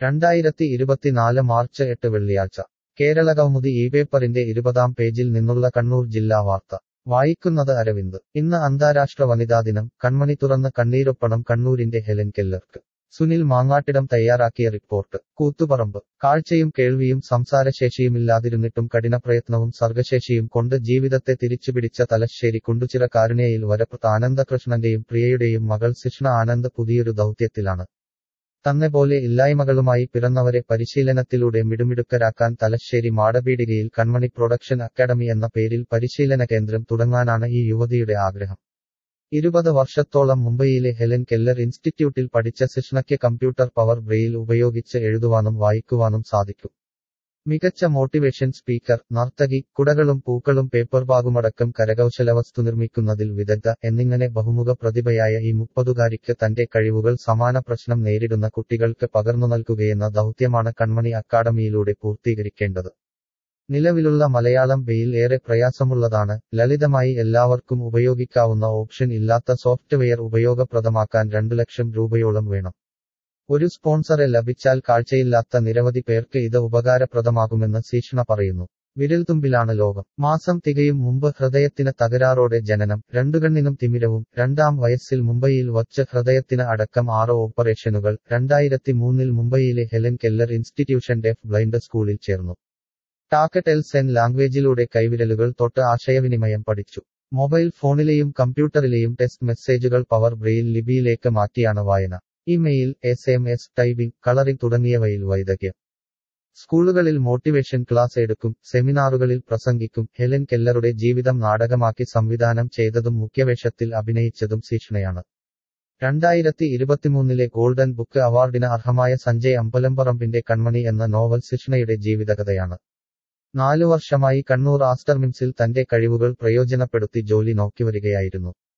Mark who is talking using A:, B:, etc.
A: രണ്ടായിരത്തി ഇരുപത്തിനാല് മാർച്ച് എട്ട് വെള്ളിയാഴ്ച കേരളകൗമുദി ഈ പേപ്പറിന്റെ ഇരുപതാം പേജിൽ നിന്നുള്ള കണ്ണൂർ ജില്ലാ വാർത്ത വായിക്കുന്നത് അരവിന്ദ് ഇന്ന് അന്താരാഷ്ട്ര വനിതാ ദിനം കൺമണി തുറന്ന് കണ്ണീരൊപ്പണം കണ്ണൂരിന്റെ ഹെലൻ കെല്ലർക്ക് സുനിൽ മാങ്ങാട്ടിടം തയ്യാറാക്കിയ റിപ്പോർട്ട് കൂത്തുപറമ്പ് കാഴ്ചയും കേൾവിയും സംസാരശേഷിയുമില്ലാതിരുന്നിട്ടും കഠിനപ്രയത്നവും സർഗശേഷിയും കൊണ്ട് ജീവിതത്തെ തിരിച്ചുപിടിച്ച തലശ്ശേരി കുണ്ടുചിറ കാരുണ്യയിൽ വരപ്രത്ത് ആനന്ദകൃഷ്ണന്റെയും പ്രിയയുടെയും മകൾ സിഷ്ണ ആനന്ദ് പുതിയൊരു ദൗത്യത്തിലാണ് തന്നെ പോലെ ഇല്ലായ്മകളുമായി പിറന്നവരെ പരിശീലനത്തിലൂടെ മിടുമിടുക്കരാക്കാൻ തലശ്ശേരി മാടപീടികയിൽ കൺമണി പ്രൊഡക്ഷൻ അക്കാദമി എന്ന പേരിൽ പരിശീലന കേന്ദ്രം തുടങ്ങാനാണ് ഈ യുവതിയുടെ ആഗ്രഹം ഇരുപത് വർഷത്തോളം മുംബൈയിലെ ഹെലൻ കെല്ലർ ഇൻസ്റ്റിറ്റ്യൂട്ടിൽ പഠിച്ച സിഷ്ണയ്ക്ക് കമ്പ്യൂട്ടർ പവർ ബ്രെയിൽ ഉപയോഗിച്ച് എഴുതുവാനും വായിക്കുവാനും സാധിക്കും മികച്ച മോട്ടിവേഷൻ സ്പീക്കർ നർത്തകി കുടകളും പൂക്കളും പേപ്പർ ബാഗുമടക്കം കരകൗശലവസ്തു നിർമ്മിക്കുന്നതിൽ വിദഗ്ധ എന്നിങ്ങനെ ബഹുമുഖ പ്രതിഭയായ ഈ മുപ്പതുകാരിക്ക് തന്റെ കഴിവുകൾ സമാന പ്രശ്നം നേരിടുന്ന കുട്ടികൾക്ക് പകർന്നു നൽകുകയെന്ന ദൗത്യമാണ് കൺമണി അക്കാദമിയിലൂടെ പൂർത്തീകരിക്കേണ്ടത് നിലവിലുള്ള മലയാളം ബെയിൽ ഏറെ പ്രയാസമുള്ളതാണ് ലളിതമായി എല്ലാവർക്കും ഉപയോഗിക്കാവുന്ന ഓപ്ഷൻ ഇല്ലാത്ത സോഫ്റ്റ്വെയർ ഉപയോഗപ്രദമാക്കാൻ രണ്ടു ലക്ഷം രൂപയോളം വേണം ഒരു സ്പോൺസറെ ലഭിച്ചാൽ കാഴ്ചയില്ലാത്ത നിരവധി പേർക്ക് ഇത് ഉപകാരപ്രദമാകുമെന്ന് സീഷ്ണ പറയുന്നു വിരൽത്തുമ്പിലാണ് ലോകം മാസം തികയും മുമ്പ് ഹൃദയത്തിന് തകരാറോടെ ജനനം രണ്ടുകണ്ണിനും തിമിരവും രണ്ടാം വയസ്സിൽ മുംബൈയിൽ വച്ച് ഹൃദയത്തിന് അടക്കം ആറ് ഓപ്പറേഷനുകൾ രണ്ടായിരത്തി മൂന്നിൽ മുംബൈയിലെ Helen Keller institution deaf blind സ്കൂളിൽ ചേർന്നു ടാക്കറ്റ് സെൻ ലാംഗ്വേജിലൂടെ കൈവിരലുകൾ തൊട്ട് ആശയവിനിമയം പഠിച്ചു മൊബൈൽ ഫോണിലെയും കമ്പ്യൂട്ടറിലെയും ടെക്സ്റ്റ് മെസ്സേജുകൾ പവർ ബ്രെയിൽ ലിപിയിലേക്ക് മാറ്റിയാണ് വായന email S M S typing colouring തുടങ്ങിയവയിൽ വൈദഗ്ധ്യം സ്കൂളുകളിൽ മോട്ടിവേഷൻ ക്ലാസ് എടുക്കും സെമിനാറുകളിൽ പ്രസംഗിക്കും ഹെലൻ കെല്ലറുടെ ജീവിതം നാടകമാക്കി സംവിധാനം ചെയ്തതും മുഖ്യവേഷത്തിൽ അഭിനയിച്ചതും സീഷ്ണയാണ് രണ്ടായിരത്തി ഇരുപത്തിമൂന്നിലെ ഗോൾഡൻ ബുക്ക് അവാർഡിന് അർഹമായ സഞ്ജയ് അമ്പലംപറമ്പിന്റെ കൺമണി എന്ന നോവൽ സിഷ്ണയുടെ ജീവിതകഥയാണ് നാലു വർഷമായി കണ്ണൂർ ആസ്റ്റർ മിംസിൽ തന്റെ കഴിവുകൾ പ്രയോജനപ്പെടുത്തി ജോലി നോക്കിവരികയായിരുന്നു